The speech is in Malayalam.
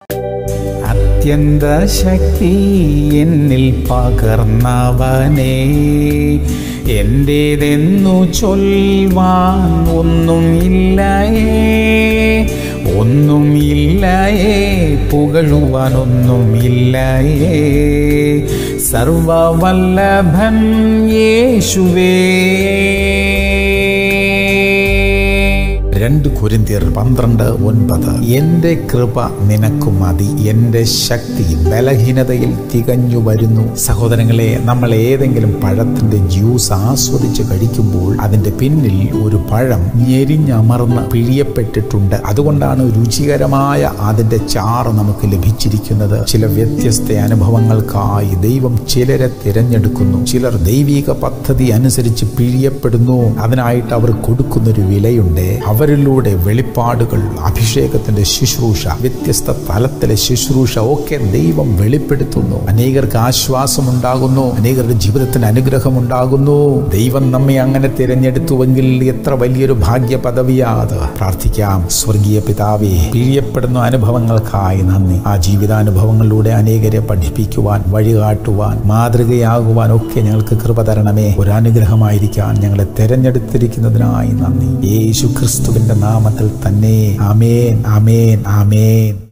അത്യന്ത ശക്തി എന്നിൽ പകർന്നവനേ എൻ്റേതെന്നു ചൊൽവാൻ ഒന്നും ഇല്ലയേ ഒന്നും ഇല്ലയേ പുകഴുവാനൊന്നും ഇല്ലയേ സർവവല്ലഭൻ യേശുവേ രണ്ട് കുരിന്തിയർ പന്ത്രണ്ട് ഒൻപത് എൻ്റെ കൃപ നിനക്കു മതി എൻ്റെ ശക്തി ബലഹീനതയിൽ തികഞ്ഞു വരുന്നു സഹോദരങ്ങളെ നമ്മൾ ഏതെങ്കിലും പഴത്തിന്റെ ജ്യൂസ് ആസ്വദിച്ച് കഴിക്കുമ്പോൾ അതിന്റെ പിന്നിൽ ഒരു പഴം ഞെരിഞ്ഞമർന്ന് പിഴിയപ്പെട്ടിട്ടുണ്ട് അതുകൊണ്ടാണ് രുചികരമായ അതിന്റെ ചാറ് നമുക്ക് ലഭിച്ചിരിക്കുന്നത് ചില വ്യത്യസ്ത അനുഭവങ്ങൾക്കായി ദൈവം ചിലരെ തിരഞ്ഞെടുക്കുന്നു ചിലർ ദൈവിക പദ്ധതി അനുസരിച്ച് പിഴിയപ്പെടുന്നു അതിനായിട്ട് അവർ കൊടുക്കുന്നൊരു വിലയുണ്ട് അവരിലൂടെ വെളിപ്പാടുകൾ അഭിഷേകത്തിന്റെ ശുശ്രൂഷ വ്യത്യസ്ത തലത്തിലെ ശുശ്രൂഷ ഒക്കെ ദൈവം വെളിപ്പെടുത്തുന്നു അനേകർക്ക് ആശ്വാസമുണ്ടാകുന്നു അനേകരുടെ ജീവിതത്തിന് അനുഗ്രഹമുണ്ടാകുന്നു ദൈവം നമ്മെ അങ്ങനെ തിരഞ്ഞെടുത്തുവെങ്കിൽ എത്ര വലിയൊരു ഭാഗ്യ പദവിയാ അത് പ്രാർത്ഥിക്കാം സ്വർഗീയ പിതാവേ പിഴിയപ്പെടുന്ന അനുഭവങ്ങൾക്കായി നന്ദി ആ ജീവിതാനുഭവങ്ങളിലൂടെ അനേകരെ പഠിപ്പിക്കുവാൻ വഴികാട്ടുവാൻ മാതൃകയാകുവാൻ ഒക്കെ ഞങ്ങൾക്ക് കൃപ തരണമേ ഒരു അനുഗ്രഹമായിരിക്കാൻ ഞങ്ങളെ തെരഞ്ഞെടുത്തിരിക്കുന്നതിനായി നന്ദി യേശു ക്രിസ്തുവിന്റെ നാമത്തിൽ തന്നെ ആമേൻ ആമേൻ ആമേൻ